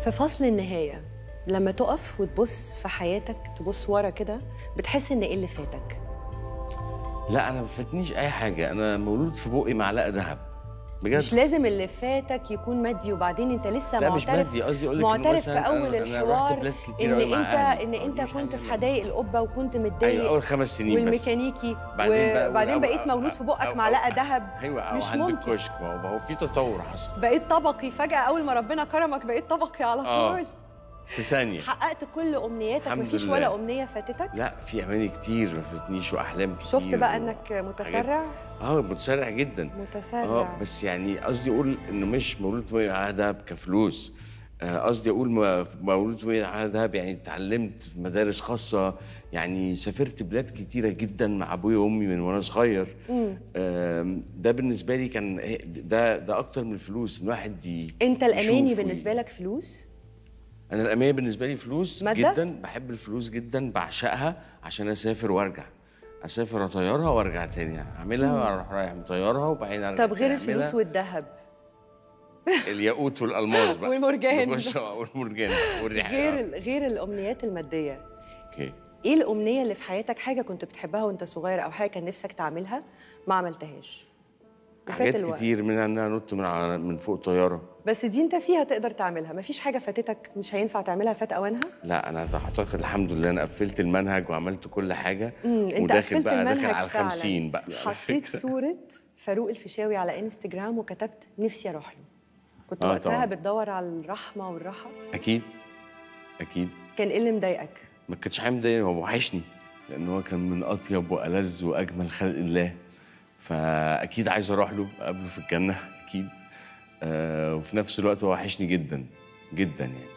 في فصل النهاية لما تقف وتبص في حياتك تبص ورا كده بتحس ان ايه اللي فاتك لا انا ما فاتنيش اي حاجه انا مولود في بقي معلقه ذهب بجد مش لازم اللي فاتك يكون مادي وبعدين انت لسه لا مش معترف مادي، قصدي أقول لك إنه معترف في مثلاً اول أنا- أنا رحت الحوار بلاد كتير ان أوي مع انت أهلي. ان انت مش كنت حاجة في حدائق القبه وكنت متضايق ايوه اول خمس سنين بس والميكانيكي بعدين بقى- وبعدين أو- بقيت أو- مولود في أو- بقك أو- معلقه أو- ذهب ايوه او مش عند ممكن الكشك ما هو- ما هو في تطور حصل بقيت طبقي فجاه اول ما ربنا كرمك بقيت طبقي على آه. طول في ثانيه حققت كل امنياتك الحمد مفيش لله. ولا امنيه فاتتك لا في اماني كتير ما فاتنيش واحلام كتير شفت بقى و- انك حاجات- متسرع اه متسرع جدا متسرع. اه بس يعني قصدي اقول انه مش مولود في على دهب كفلوس آه، قصدي اقول م- مولود في على دهب يعني اتعلمت في مدارس خاصه يعني سافرت بلاد كتيره جدا مع ابويا وامي من وانا صغير آم، ده بالنسبه لي كان ده ده اكتر من الفلوس ان الواحد ي- انت الاماني يشوف بالنسبه لك فلوس انا الامانه بالنسبه لي فلوس مادة؟ جدا بحب الفلوس جدا بعشقها عشان اسافر وارجع اسافر اطيرها وارجع تاني اعملها واروح رايح مطيرها وبعدين ارجع طب غير تاني الفلوس أعملها. والذهب الياقوت والالماس بقى والمرجان. نخش- والمرجان والريحه غير ال- غير الامنيات الماديه اوكي ايه الامنيه اللي في حياتك حاجه كنت بتحبها وانت صغير او حاجه كان نفسك تعملها ما عملتهاش وفات حاجات الوقت. كتير منها ان انا نط من على من فوق طياره بس دي انت فيها تقدر تعملها مفيش حاجه فاتتك مش هينفع تعملها فات اوانها لا انا اعتقد الحمد لله انا قفلت المنهج وعملت كل حاجه مم، انت وداخل قفلت بقى المنهج داخل على فعلاً. 50 بقى حطيت صوره فاروق الفيشاوي على انستجرام وكتبت نفسي اروح له كنت آه، وقتها طبعاً. بتدور على الرحمه والراحه اكيد اكيد كان ايه اللي مضايقك ما كانش حاجه مضايقني هو وحشني لان هو كان من اطيب والذ واجمل خلق الله فاكيد عايز اروح له اقابله في الجنه اكيد آه وفي نفس الوقت هو وحشني جدا جدا يعني